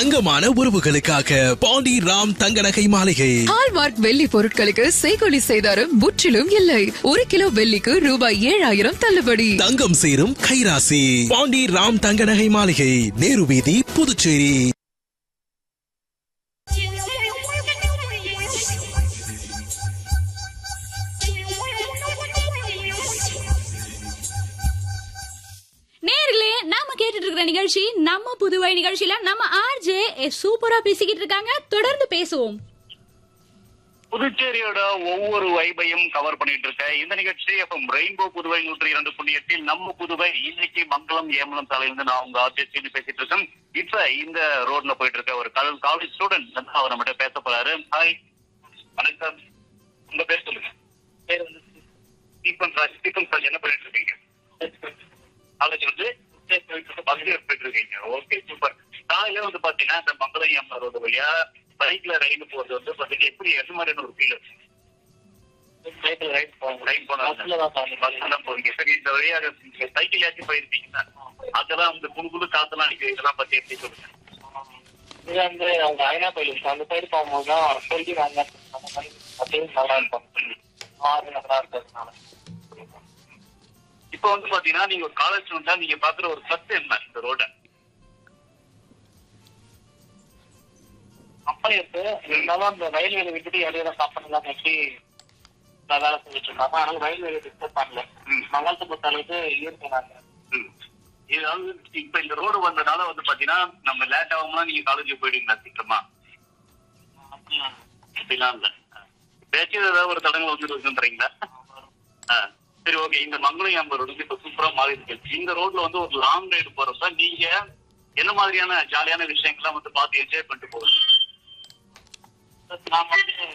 தங்கமான உறவுகளுக்காக பாண்டி ராம் தங்க நகை மாளிகை ஹால்மார்க் வெள்ளி பொருட்களுக்கு செய்கொலி செய்தாரும் முற்றிலும் இல்லை ஒரு கிலோ வெள்ளிக்கு ரூபாய் ஏழாயிரம் தள்ளுபடி தங்கம் சேரும் கைராசி பாண்டி ராம் தங்க நகை மாளிகை நேரு வீதி புதுச்சேரி நேர்களே நாம கேட்டுட்டு இருக்கிற நிகழ்ச்சி நம்ம புதுவை நிகழ்ச்சியில நம்ம ஆர்ஜே சூப்பரா பேசிக்கிட்டு இருக்காங்க தொடர்ந்து பேசுவோம் புதுச்சேரியோட ஒவ்வொரு வைபையும் கவர் பண்ணிட்டு இருக்க இந்த நிகழ்ச்சி அப்ப ரெயின்போ புதுவை நூற்றி இரண்டு புள்ளி எட்டில் நம்ம புதுவை இன்னைக்கு மங்களம் ஏமலம் சாலையிலிருந்து நான் உங்க ஆர்ஜிஎஸ்டி பேசிட்டு இருக்கேன் இப்ப இந்த ரோட்ல போயிட்டு இருக்க ஒரு காலேஜ் ஸ்டூடெண்ட் வந்து அவர் நம்மகிட்ட பேச போறாரு ஹாய் வணக்கம் உங்க பேர் சொல்லுங்க பேர் வந்து ஸ்டீபன் ராஜ் ஸ்டீபன் ராஜ் என்ன பண்ணிட்டு இருக்கீங்க காலேஜ் வந்து பஸ்ல போயிட்டு இருக்கீங்க ஓகே சூப்பர் காலையில வந்து பாத்தீங்கன்னா இந்த மங்களம் ஏமலம் ரோடு வழியா பைக்ல ரயில் போறது வந்து பாத்தீங்கன்னா எப்படி எந்த மாதிரியான ஒரு ஃபீல் சைக்கிள் ரைட் போகணும் ரைட் போனோம் பஸ்ல போறீங்க சரி இந்த வழியா நீங்க சைக்கிள் ஏற்றி போயிருப்பீங்கன்னா அதெல்லாம் வந்து குழு குழு காத்தெல்லாம் அடிக்க இதெல்லாம் பத்தி எப்படி சொல்லுங்க இது வந்து அவங்க ஐநா கோயிலுக்கு அந்த சைடு போகும்போது தான் சொல்லி வாங்க அந்த மாதிரி அப்படின்னு நல்லா இருக்கும் ஆறு நல்லா இருக்கிறதுனால இப்போ வந்து பாத்தீங்கன்னா நீங்க ஒரு காலேஜ் ஸ்டூடெண்டா நீங்க பாக்குற ஒரு சத்து என்ன இந்த ரோட அப்படி இருக்கு இருந்தாலும் அந்த ரயில் வேலை விட்டுட்டு இடையில சாப்பிடலாம் எப்படி நான் வேலை செஞ்சுட்டு இருக்காங்க அதனால ரயில் வேலை டிஸ்டர்ப் பண்ணல ம். மங்களத்தை பொறுத்த அளவுக்கு இயற்கை நாங்க ம். இதாவது இப்ப இந்த ரோடு வந்தனால வந்து பாத்தீங்கன்னா நம்ம லேட் ஆகும்னா நீங்க காலேஜ் போயிடுவீங்களா சீக்கிரமா அப்படிலாம் இல்ல பேச்சு ஏதாவது ஒரு தடங்கள் வந்து இருக்குன்றீங்களா ஆ. சரி ஓகே இந்த மங்களம் எம்பர் ரோடு இப்ப சூப்பரா மாறி இருக்கு இந்த ரோட்ல வந்து ஒரு லாங் ரைடு போறப்ப நீங்க என்ன மாதிரியான ஜாலியான விஷயங்கள்லாம் வந்து பார்த்து என்ஜாய் பண்ணிட்டு போகுது நான் வந்து